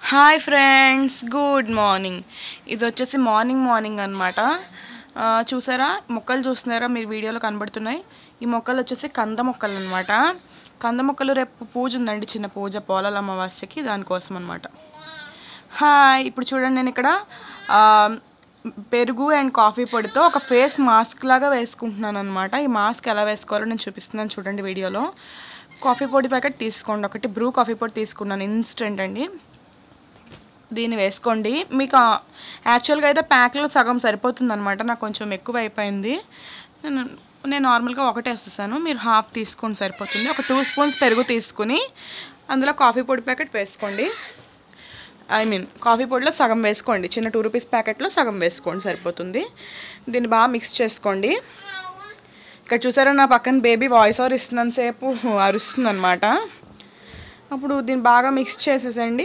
hi friends good morning ఇది వచ్చేసి morning morning అనమాట చూసారా మొక్కలు చూస్తున్నారా మీరు వీడియోలో కనబడుతున్నాయి ఈ మొక్కలు వచ్చేసి కంద మొక్కలు అనమాట కంద మొక్కలు రేపు పూజ ఉందండి చిన్న పూజ పోలాల అమావాస్యకి దానికోసం అనమాట హాయ్ ఇప్పుడు చూడండి నేను ఇక్కడ ఆ, పెరుగు అండ్ కాఫీ పొడితో ఒక ఫేస్ మాస్క్ లాగా వేసుకుంటున్నాను అనమాట ఈ మాస్క్ ఎలా వేసుకోవాలో నేను చూపిస్తున్నాను చూడండి వీడియోలో కాఫీ పొడి ప్యాకెట్ తీసుకోండి ఒకటి బ్రూ కాఫీ పొడి తీసుకున్నాను ఇన్స్టెంట్ అండి దీన్ని వేసుకోండి మీకు యాక్చువల్గా అయితే ప్యాక్లో సగం సరిపోతుంది అనమాట నాకు కొంచెం ఎక్కువ అయిపోయింది నేను నేను నార్మల్గా ఒకటే వేసేసాను మీరు హాఫ్ తీసుకొని సరిపోతుంది ఒక టూ స్పూన్స్ పెరుగు తీసుకుని అందులో కాఫీ పొడి ప్యాకెట్ వేసుకోండి ఐ మీన్ కాఫీ పొడిలో సగం వేసుకోండి చిన్న టూ రూపీస్ ప్యాకెట్లో సగం వేసుకోండి సరిపోతుంది దీన్ని బాగా మిక్స్ చేసుకోండి ఇక్కడ చూసారా నా పక్కన బేబీ వాయిస్ ఓవర్ ఇస్తున్నంత సేపు అరుస్తుంది అనమాట అప్పుడు దీన్ని బాగా మిక్స్ చేసేసండి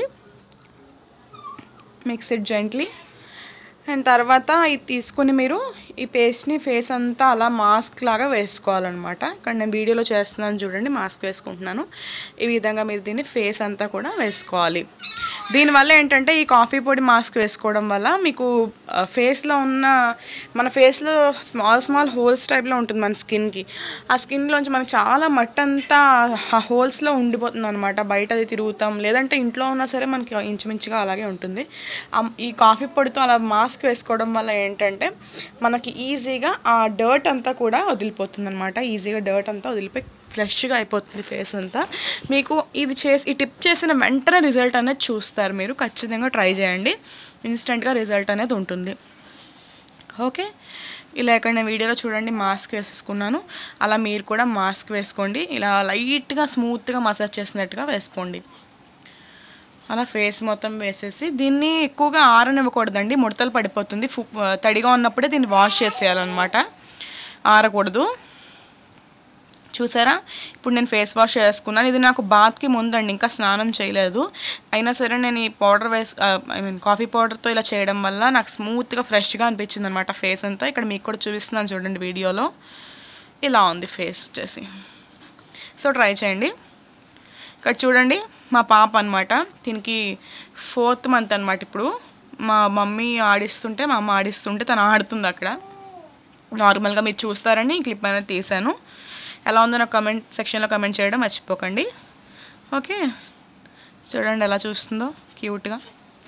మిక్స్ ఇట్ జెంట్లీ అండ్ తర్వాత ఇది తీసుకుని మీరు ఈ పేస్ట్ని ఫేస్ అంతా అలా మాస్క్ లాగా వేసుకోవాలన్నమాట ఇక్కడ నేను వీడియోలో చేస్తున్నాను చూడండి మాస్క్ వేసుకుంటున్నాను ఈ విధంగా మీరు దీన్ని ఫేస్ అంతా కూడా వేసుకోవాలి దీనివల్ల ఏంటంటే ఈ కాఫీ పొడి మాస్క్ వేసుకోవడం వల్ల మీకు ఫేస్లో ఉన్న మన ఫేస్లో స్మాల్ స్మాల్ హోల్స్ టైప్లో ఉంటుంది మన స్కిన్కి ఆ స్కిన్లోంచి మనకి చాలా మట్టి అంతా ఆ హోల్స్లో ఉండిపోతుంది అనమాట బయట అది తిరుగుతాం లేదంటే ఇంట్లో ఉన్నా సరే మనకి ఇంచుమించుగా అలాగే ఉంటుంది ఆ- ఈ కాఫీ పొడితో అలా మాస్క్ వేసుకోవడం వల్ల ఏంటంటే మనకి ఈజీగా ఆ డర్ట్ అంతా కూడా వదిలిపోతుంది అనమాట ఈజీగా డర్ట్ అంతా వదిలిపోయి ఫ్రెష్గా అయిపోతుంది ఫేస్ అంతా మీకు ఇది చేసి ఈ టిప్ చేసిన వెంటనే రిజల్ట్ అనేది చూస్తారు మీరు ఖచ్చితంగా ట్రై చేయండి ఇన్స్టెంట్గా రిజల్ట్ అనేది ఉంటుంది ఓకే ఇలా ఇక్కడ నేను వీడియోలో చూడండి మాస్క్ వేసేసుకున్నాను అలా మీరు కూడా మాస్క్ వేసుకోండి ఇలా లైట్గా స్మూత్గా మసాజ్ చేసినట్టుగా వేసుకోండి అలా ఫేస్ మొత్తం వేసేసి దీన్ని ఎక్కువగా ఆరనివ్వకూడదండి ముడతలు పడిపోతుంది ఫు- తడిగా ఉన్నప్పుడే దీన్ని వాష్ చేసేయాలన్నమాట ఆరకూడదు చూసారా ఇప్పుడు నేను ఫేస్ వాష్ చేసుకున్నాను ఇది నాకు బాత్కి ముందండి ఇంకా స్నానం చేయలేదు అయినా సరే నేను ఈ పౌడర్ వేసి ఐ మీన్ కాఫీ పౌడర్తో ఇలా చేయడం వల్ల నాకు స్మూత్గా ఫ్రెష్గా అనిపించింది అనమాట ఫేస్ అంతా ఇక్కడ మీకు కూడా చూపిస్తున్నాను చూడండి వీడియోలో ఇలా ఉంది ఫేస్ వచ్చేసి సో ట్రై చేయండి ఇక్కడ చూడండి మా పాప అన్నమాట దీనికి ఫోర్త్ మంత్ అన్నమాట ఇప్పుడు మా మమ్మీ ఆడిస్తుంటే మా అమ్మ ఆడిస్తుంటే తను ఆడుతుంది అక్కడ నార్మల్గా మీరు చూస్తారని ఈ క్లిప్ అనేది తీశాను ఎలా ఉందో నాకు కమెంట్ సెక్షన్లో కమెంట్ చేయడం మర్చిపోకండి ఓకే చూడండి ఎలా చూస్తుందో క్యూట్గా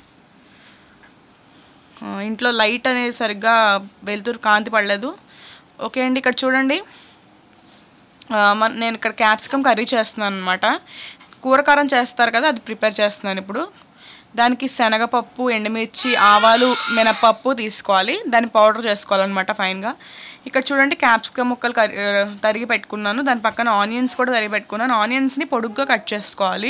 ఇంట్లో లైట్ అనేది సరిగ్గా వెలుతురు కాంతి పడలేదు ఓకే అండి ఇక్కడ చూడండి ఆ, మన నేను ఇక్కడ క్యాప్సికమ్ కర్రీ చేస్తున్నాను అనమాట కూరకారం చేస్తారు కదా అది ప్రిపేర్ చేస్తున్నాను ఇప్పుడు దానికి శనగపప్పు ఎండుమిర్చి ఆవాలు మినపప్పు తీసుకోవాలి దాన్ని పౌడర్ చేసుకోవాలన్నమాట ఫైన్గా ఇక్కడ చూడండి క్యాప్సికమ్ ముక్కలు కరి ఆ, తరిగి పెట్టుకున్నాను దాని పక్కన ఆనియన్స్ కూడా తరిగి పెట్టుకున్నాను ఆనియన్స్ని పొడుగ్గా కట్ చేసుకోవాలి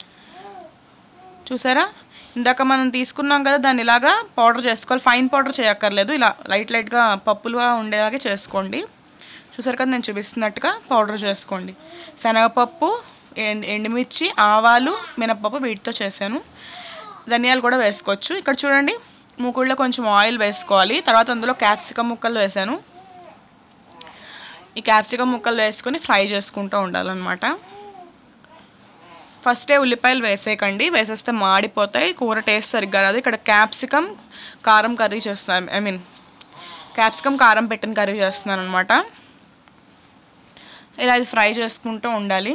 చూసారా ఇందాక మనం తీసుకున్నాం కదా దాన్ని ఇలాగా పౌడర్ చేసుకోవాలి ఫైన్ పౌడర్ చేయక్కర్లేదు ఇలా లైట్ లైట్గా పప్పులుగా ఉండేలాగే చేసుకోండి చూసారు కదా నేను చూపిస్తున్నట్టుగా పౌడర్ చేసుకోండి శనగపప్పు ఎండ్ ఎండుమిర్చి ఆవాలు మినపప్పు వీటితో చేశాను ధనియాలు కూడా వేసుకోవచ్చు ఇక్కడ చూడండి మూకుళ్ళలో కొంచెం ఆయిల్ వేసుకోవాలి తర్వాత అందులో క్యాప్సికమ్ ముక్కలు వేసాను ఈ క్యాప్సికమ్ ముక్కలు వేసుకొని ఫ్రై చేసుకుంటూ ఉండాలన్నమాట ఫస్టే ఉల్లిపాయలు వేసేయకండి వేసేస్తే మాడిపోతాయి కూర టేస్ట్ సరిగ్గా రాదు ఇక్కడ క్యాప్సికమ్ కారం కర్రీ చేస్తున్నాను ఐ మీన్ క్యాప్సికమ్ కారం పెట్టిన కర్రీ చేస్తున్నాను అనమాట ఇలా ఇది ఫ్రై చేసుకుంటూ ఉండాలి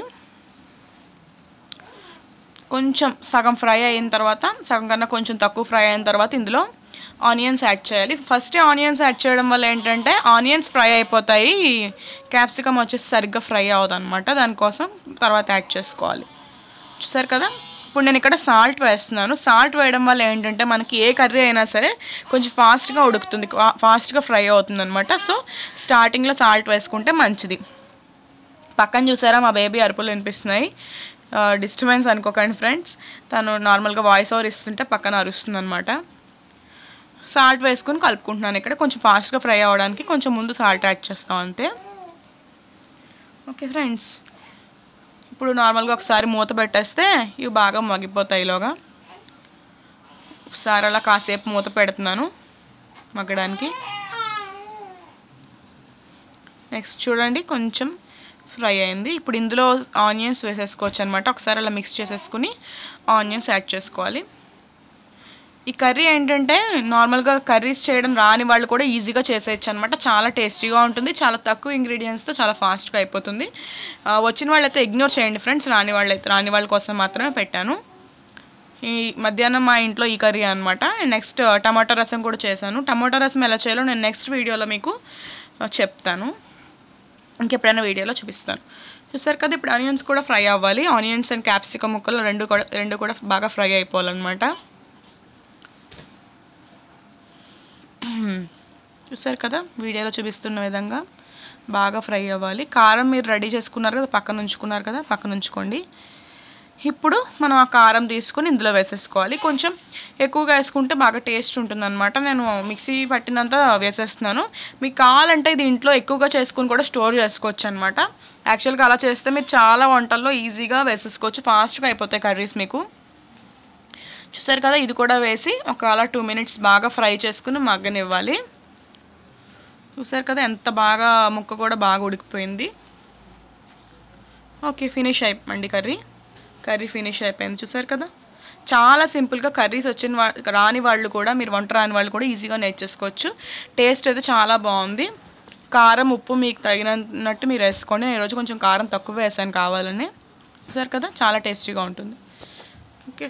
కొంచెం సగం ఫ్రై అయిన తర్వాత సగం కన్నా కొంచెం తక్కువ ఫ్రై అయిన తర్వాత ఇందులో ఆనియన్స్ యాడ్ చేయాలి ఫస్ట్ ఆనియన్స్ యాడ్ చేయడం వల్ల ఏంటంటే ఆనియన్స్ ఫ్రై అయిపోతాయి క్యాప్సికమ్ వచ్చేసి సరిగ్గా ఫ్రై అవ్వదు అనమాట దానికోసం తర్వాత యాడ్ చేసుకోవాలి చూసారు కదా ఇప్పుడు నేను ఇక్కడ సాల్ట్ వేస్తున్నాను సాల్ట్ వేయడం వల్ల ఏంటంటే మనకి ఏ కర్రీ అయినా సరే కొంచెం ఫాస్ట్గా ఉడుకుతుంది ఫాస్ట్గా ఫ్రై అవుతుంది అనమాట సో స్టార్టింగ్లో సాల్ట్ వేసుకుంటే మంచిది పక్కన చూసారా మా బేబీ అరుపులు వినిపిస్తున్నాయి డిస్టర్బెన్స్ అనుకోకండి ఫ్రెండ్స్ తను నార్మల్గా వాయిస్ ఓవర్ ఇస్తుంటే పక్కన అరుస్తుంది అనమాట సాల్ట్ వేసుకొని కలుపుకుంటున్నాను ఇక్కడ కొంచెం ఫాస్ట్గా ఫ్రై అవ్వడానికి కొంచెం ముందు సాల్ట్ యాడ్ చేస్తాం అంతే ఓకే ఫ్రెండ్స్ ఇప్పుడు నార్మల్గా ఒకసారి మూత పెట్టేస్తే ఇవి బాగా మగ్గిపోతాయి ఈలోగా ఒకసారి అలా కాసేపు మూత పెడుతున్నాను మగ్గడానికి నెక్స్ట్ చూడండి కొంచెం ఫ్రై అయింది ఇప్పుడు ఇందులో ఆనియన్స్ వేసేసుకోవచ్చు అనమాట ఒకసారి అలా మిక్స్ చేసేసుకుని ఆనియన్స్ యాడ్ చేసుకోవాలి ఈ కర్రీ ఏంటంటే నార్మల్గా కర్రీస్ చేయడం రాని వాళ్ళు కూడా ఈజీగా చేసేయచ్చు అనమాట చాలా టేస్టీగా ఉంటుంది చాలా తక్కువ ఇంగ్రీడియంట్స్తో చాలా ఫాస్ట్గా అయిపోతుంది ఆ, వచ్చిన వాళ్ళైతే ఇగ్నోర్ చేయండి ఫ్రెండ్స్ రాని వాళ్ళైతే రాని వాళ్ళ కోసం మాత్రమే పెట్టాను ఈ మధ్యాహ్నం మా ఇంట్లో ఈ కర్రీ అనమాట నెక్స్ట్ టమాటా రసం కూడా చేశాను టమాటా రసం ఎలా చేయాలో నేను నెక్స్ట్ వీడియోలో మీకు ఆ, చెప్తాను ఇంకెప్పుడైనా వీడియోలో చూపిస్తాను చూసారు కదా ఇప్పుడు ఆనియన్స్ కూడా ఫ్రై అవ్వాలి ఆనియన్స్ అండ్ క్యాప్సికమ్ ముక్కలు రెండు కూడా రెండు కూడా బాగా ఫ్రై అయిపోవాలన్నమాట చూసారు కదా వీడియోలో చూపిస్తున్న విధంగా బాగా ఫ్రై అవ్వాలి కారం మీరు రెడీ చేసుకున్నారు కదా పక్కన ఉంచుకున్నారు కదా పక్కన ఉంచుకోండి ఇప్పుడు మనం ఆ కారం తీసుకొని ఇందులో వేసేసుకోవాలి కొంచెం ఎక్కువగా వేసుకుంటే బాగా టేస్ట్ ఉంటుంది అనమాట నేను మిక్సీ పట్టినంత వేసేస్తున్నాను మీకు కావాలంటే ఇది ఇంట్లో ఎక్కువగా చేసుకుని కూడా స్టోర్ చేసుకోవచ్చు అనమాట యాక్చువల్గా అలా చేస్తే మీరు చాలా వంటల్లో ఈజీగా వేసేసుకోవచ్చు ఫాస్ట్గా అయిపోతాయి కర్రీస్ మీకు చూసారు కదా ఇది కూడా వేసి ఒక అలా టూ మినిట్స్ బాగా ఫ్రై చేసుకుని మగ్గనివ్వాలి చూసారు కదా ఎంత బాగా ముక్క కూడా బాగా ఉడికిపోయింది ఓకే ఫినిష్ అయిపోయింది కర్రీ కర్రీ ఫినిష్ అయిపోయింది చూసారు కదా చాలా సింపుల్గా కర్రీస్ వచ్చిన వా రాని వాళ్ళు కూడా మీరు వంట రాని వాళ్ళు కూడా ఈజీగా నేర్చేసుకోవచ్చు టేస్ట్ అయితే చాలా బాగుంది కారం ఉప్పు మీకు తగినట్టు మీరు వేసుకోండి నేను ఈరోజు కొంచెం కారం తక్కువ వేసాను కావాలని చూసారు కదా చాలా టేస్టీగా ఉంటుంది ఓకే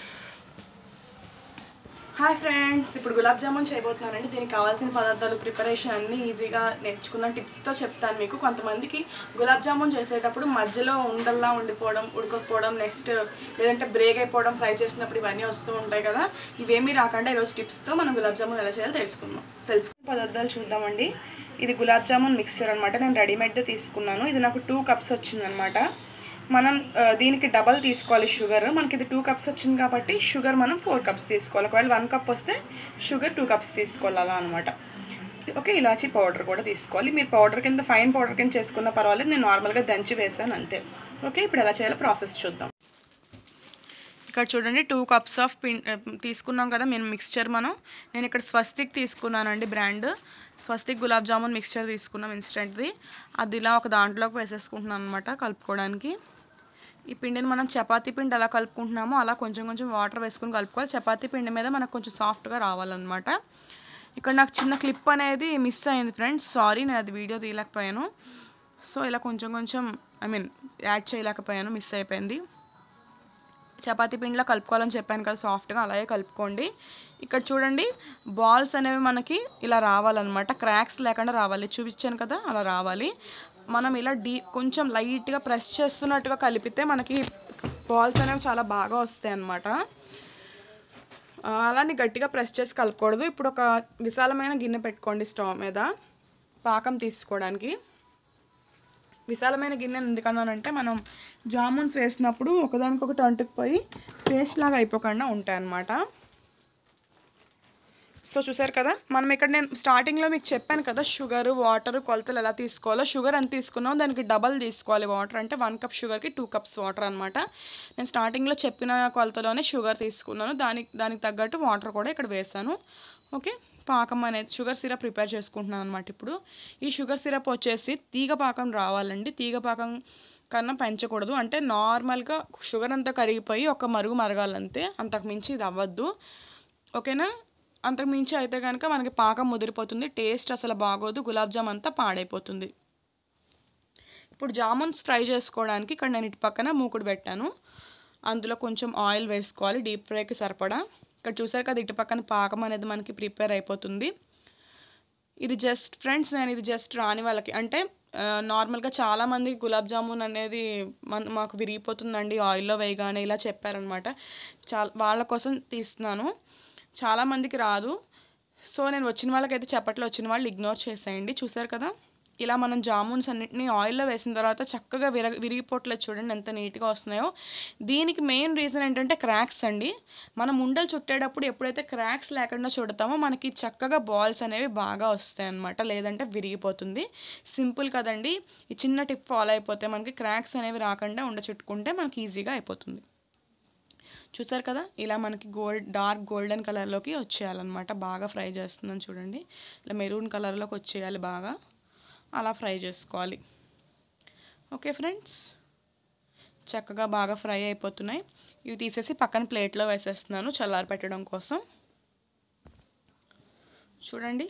హాయ్ ఫ్రెండ్స్ ఇప్పుడు గులాబ్ జామున్ చేయబోతున్నానండి దీనికి కావాల్సిన పదార్థాలు ప్రిపరేషన్ అన్ని ఈజీగా నేర్చుకున్న టిప్స్తో చెప్తాను మీకు కొంతమందికి గులాబ్ జామున్ చేసేటప్పుడు మధ్యలో ఉండల్లా ఉండిపోవడం ఉడకకపోవడం నెక్స్ట్ లేదంటే బ్రేక్ అయిపోవడం ఫ్రై చేసినప్పుడు ఇవన్నీ వస్తూ ఉంటాయి కదా ఇవేమీ రాకుండా ఈరోజు టిప్స్తో మనం గులాబ్ జామున్ ఎలా చేయాలో తెలుసుకుందాం తెలుసుకున్న పదార్థాలు చూద్దామండి ఇది గులాబ్ జామున్ మిక్స్చర్ అనమాట నేను రెడీమేడ్తో తీసుకున్నాను ఇది నాకు టూ కప్స్ వచ్చిందనమాట మనం ఆ, దీనికి డబల్ తీసుకోవాలి షుగర్ మనకి ఇది టూ కప్స్ వచ్చింది కాబట్టి షుగర్ మనం ఫోర్ కప్స్ తీసుకోవాలి ఒకవేళ వన్ కప్ వస్తే షుగర్ టూ కప్స్ తీసుకోవాలి అలా అనమాట ఓకే ఇలాచీ పౌడర్ కూడా తీసుకోవాలి మీరు పౌడర్ కింద ఫైన్ పౌడర్ కింద చేసుకున్న పర్వాలేదు నేను నార్మల్గా దంచి వేసాను అంతే ఓకే ఇప్పుడు ఎలా చేయాలో ప్రాసెస్ చూద్దాం ఇక్కడ చూడండి టూ కప్స్ ఆఫ్ పిన్ తీసుకున్నాం కదా మేము మిక్స్చర్ మనం నేను ఇక్కడ స్వస్తిక్ తీసుకున్నానండి బ్రాండ్ స్వస్తిక్ గులాబ్ జామున్ మిక్స్చర్ తీసుకున్నాం ఇన్స్టెంట్ది అది ఇలా ఒక దాంట్లోకి వేసేసుకుంటున్నాను అనమాట కలుపుకోవడానికి ఈ పిండిని మనం చపాతీ పిండి ఎలా కలుపుకుంటున్నామో అలా కొంచెం కొంచెం వాటర్ వేసుకొని కలుపుకోవాలి చపాతీ పిండి మీద మనకు కొంచెం సాఫ్ట్గా రావాలన్నమాట ఇక్కడ నాకు చిన్న క్లిప్ అనేది మిస్ అయింది ఫ్రెండ్స్ సారీ నేను అది వీడియో తీయలేకపోయాను సో ఇలా కొంచెం కొంచెం ఐ మీన్ యాడ్ చేయలేకపోయాను మిస్ అయిపోయింది చపాతీ పిండిలో కలుపుకోవాలని చెప్పాను కదా సాఫ్ట్గా అలాగే కలుపుకోండి ఇక్కడ చూడండి బాల్స్ అనేవి మనకి ఇలా రావాలన్నమాట క్రాక్స్ లేకుండా రావాలి చూపించాను కదా అలా రావాలి మనం ఇలా డీ కొంచెం లైట్గా ప్రెస్ చేస్తున్నట్టుగా కలిపితే మనకి బాల్స్ అనేవి చాలా బాగా వస్తాయి అన్నమాట ఆ, అలానే గట్టిగా ప్రెస్ చేసి కలపకూడదు ఇప్పుడు ఒక విశాలమైన గిన్నె పెట్టుకోండి స్టవ్ మీద పాకం తీసుకోవడానికి విశాలమైన గిన్నె ఎందుకన్నానంటే మనం జామున్స్ వేసినప్పుడు ఒకదానికొకటి అంటుకుపోయి పేస్ట్ లాగా అయిపోకుండా ఉంటాయి అన్నమాట సో చూసారు కదా మనం ఇక్కడ నేను స్టార్టింగ్లో మీకు చెప్పాను కదా షుగర్ వాటర్ కొలతలు ఎలా తీసుకోవాలో షుగర్ ఎంత తీసుకున్నాం దానికి డబల్ తీసుకోవాలి వాటర్ అంటే వన్ కప్ షుగర్కి టూ కప్స్ వాటర్ అనమాట నేను స్టార్టింగ్లో చెప్పిన కొలతలోనే షుగర్ తీసుకున్నాను దానికి దానికి తగ్గట్టు వాటర్ కూడా ఇక్కడ వేసాను ఓకే పాకం అనేది షుగర్ సిరప్ ప్రిపేర్ చేసుకుంటున్నాను అనమాట ఇప్పుడు ఈ షుగర్ సిరప్ వచ్చేసి తీగ పాకం రావాలండి తీగ పాకం కన్నా పెంచకూడదు అంటే నార్మల్గా షుగర్ అంతా కరిగిపోయి ఒక మరుగు మరగాలంతే అంతకు మించి ఇది అవ్వద్దు ఓకేనా అంతకు మించి అయితే కనుక మనకి పాకం ముదిరిపోతుంది టేస్ట్ అసలు బాగోదు గులాబ్ జామ్ అంతా పాడైపోతుంది ఇప్పుడు జామున్స్ ఫ్రై చేసుకోవడానికి ఇక్కడ నేను ఇటు పక్కన మూకుడు పెట్టాను అందులో కొంచెం ఆయిల్ వేసుకోవాలి డీప్ ఫ్రైకి సరిపడా ఇక్కడ చూసారు కదా ఇటు పక్కన పాకం అనేది మనకి ప్రిపేర్ అయిపోతుంది ఇది జస్ట్ ఫ్రెండ్స్ నేను ఇది జస్ట్ రాని వాళ్ళకి అంటే ఆ, నార్మల్గా చాలా మంది గులాబ్ జామున్ అనేది మన మాకు విరిగిపోతుందండి ఆయిల్లో వేయగానే ఇలా చెప్పారనమాట చాలా వాళ్ళ కోసం తీస్తున్నాను చాలా మందికి రాదు సో నేను వచ్చిన వాళ్ళకైతే చెప్పట్లో వచ్చిన వాళ్ళు ఇగ్నోర్ చేసేయండి చూసారు కదా ఇలా మనం జామున్స్ అన్నిటిని ఆయిల్లో వేసిన తర్వాత చక్కగా విర విరిగిపోట్లేదు చూడండి ఎంత నీట్గా వస్తున్నాయో దీనికి మెయిన్ రీజన్ ఏంటంటే క్రాక్స్ అండి మనం ఉండలు చుట్టేటప్పుడు ఎప్పుడైతే క్రాక్స్ లేకుండా చుడతామో మనకి చక్కగా బాల్స్ అనేవి బాగా వస్తాయి అన్నమాట లేదంటే విరిగిపోతుంది సింపుల్ కదండి ఈ చిన్న టిప్ ఫాలో అయిపోతే మనకి క్రాక్స్ అనేవి రాకుండా ఉండ చుట్టుకుంటే మనకి ఈజీగా అయిపోతుంది చూసారు కదా ఇలా మనకి గోల్డ్ డార్క్ గోల్డెన్ కలర్లోకి వచ్చేయాలన్నమాట బాగా ఫ్రై చేస్తున్నాను చూడండి ఇలా మెరూన్ కలర్లోకి వచ్చేయాలి బాగా అలా ఫ్రై చేసుకోవాలి ఓకే ఫ్రెండ్స్ చక్కగా బాగా ఫ్రై అయిపోతున్నాయి ఇవి తీసేసి పక్కన ప్లేట్లో వేసేస్తున్నాను చల్లారి పెట్టడం కోసం చూడండి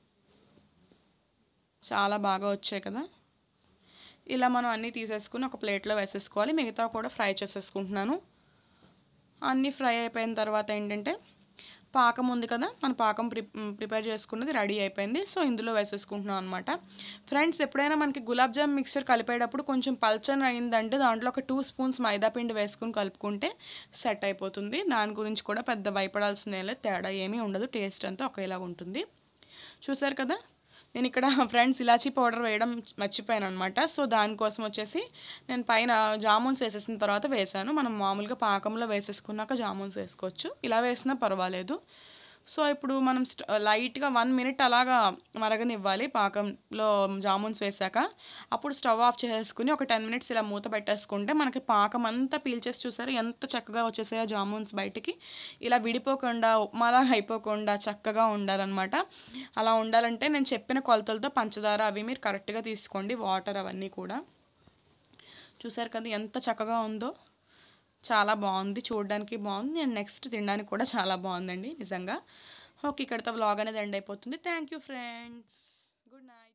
చాలా బాగా వచ్చాయి కదా ఇలా మనం అన్నీ తీసేసుకుని ఒక ప్లేట్లో వేసేసుకోవాలి మిగతా కూడా ఫ్రై చేసేసుకుంటున్నాను అన్నీ ఫ్రై అయిపోయిన తర్వాత ఏంటంటే పాకం ఉంది కదా మన పాకం ప్రి ప్రిపేర్ చేసుకున్నది రెడీ అయిపోయింది సో ఇందులో వేసేసుకుంటున్నాం అనమాట ఫ్రెండ్స్ ఎప్పుడైనా మనకి గులాబ్ జామ్ మిక్సర్ కలిపేటప్పుడు కొంచెం పల్చని అయిందంటే దాంట్లో ఒక టూ స్పూన్స్ మైదా పిండి వేసుకుని కలుపుకుంటే సెట్ అయిపోతుంది దాని గురించి కూడా పెద్ద భయపడాల్సిన లేదు తేడా ఏమీ ఉండదు టేస్ట్ అంతా ఒకేలాగా ఉంటుంది చూసారు కదా నేను ఇక్కడ ఫ్రెండ్స్ ఇలాచీ పౌడర్ వేయడం మర్చిపోయాను అనమాట సో దానికోసం వచ్చేసి నేను పైన జామున్స్ వేసేసిన తర్వాత వేసాను మనం మామూలుగా పాకంలో వేసేసుకున్నాక జామున్స్ వేసుకోవచ్చు ఇలా వేసినా పర్వాలేదు సో ఇప్పుడు మనం లైట్గా వన్ మినిట్ అలాగా మరగనివ్వాలి పాకంలో జామున్స్ వేసాక అప్పుడు స్టవ్ ఆఫ్ చేసేసుకుని ఒక టెన్ మినిట్స్ ఇలా మూత పెట్టేసుకుంటే మనకి పాకం అంతా పీల్చేసి చూసారు ఎంత చక్కగా వచ్చేసాయో జామున్స్ బయటికి ఇలా విడిపోకుండా ఉప్మాలా అయిపోకుండా చక్కగా ఉండాలన్నమాట అలా ఉండాలంటే నేను చెప్పిన కొలతలతో పంచదార అవి మీరు కరెక్ట్గా తీసుకోండి వాటర్ అవన్నీ కూడా చూసారు కదా ఎంత చక్కగా ఉందో చాలా బాగుంది చూడడానికి బాగుంది నేను నెక్స్ట్ తినడానికి కూడా చాలా బాగుందండి నిజంగా ఓకే ఇక్కడితో వ్లాగ్ అనేది ఎండ్ అయిపోతుంది thank you friends good night